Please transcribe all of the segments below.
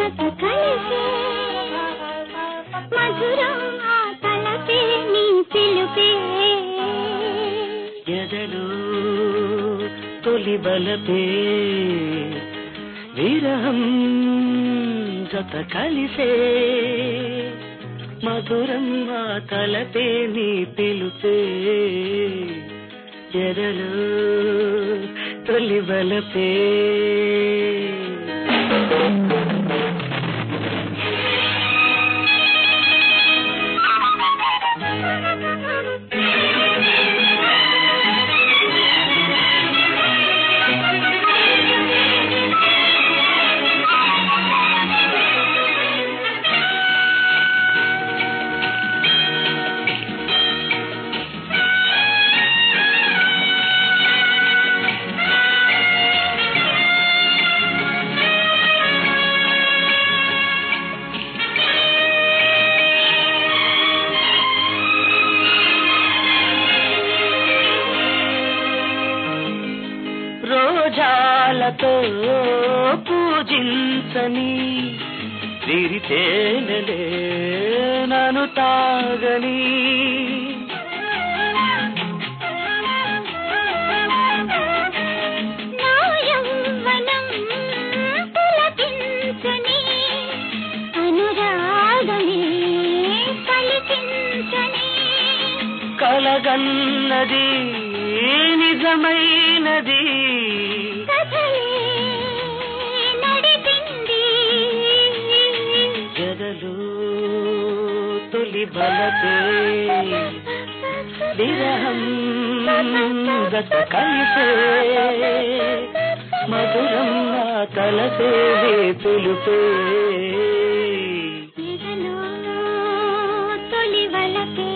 జత కలిసే మధురం ఆ తలపే నీ పిలుపే ఎదలు తొలి బలపే విరహం జత కలిసే మధురం ఆ తలపే నీ పిలుపే ఎదలు తొలి బలపే రోజాలతో పూజించని విరితేనలే నన్ను తాగని నా యౌవనం పులకించని అనురాగమే పలికించని కలగన్నది నిజమైనది కథలే నడిపింది జగలు తొలి బలపే విరహం గత కలిసే మధురం నా తలపే తెలుపే ఎదలో తొలి వలపే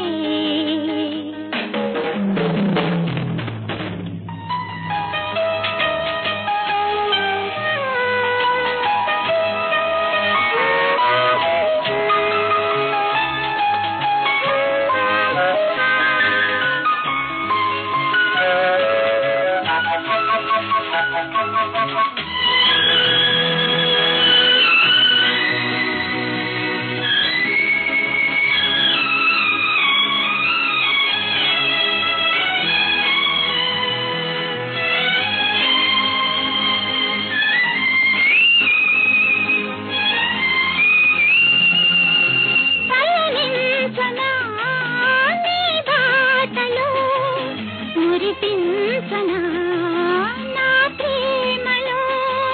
పయనించనా నీ బాటలో మురిపించనా నా ప్రేమలో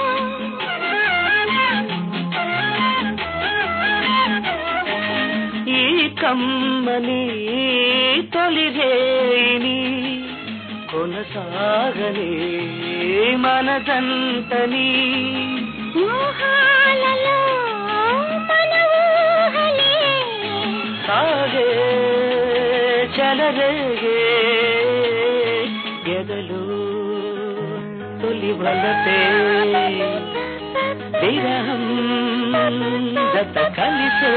ఈ కమ్మని తొలిరేని కొనసాగని మనదంతని మోహాలలో మన ఊహలే సాగే చలరేగే ఎదలు తొలి బలపే విరహం జత కలిసే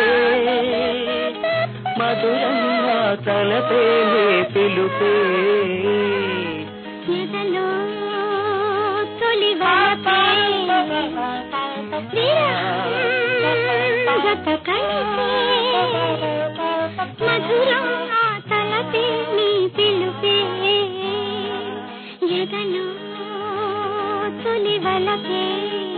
మధురం నా తలపే పిలుపే ఎదలో తొలి వలపే విరహం జత కలిసే మధురం ఆ తలపే నీ పిలుపే ఎదలో తొలి వలపే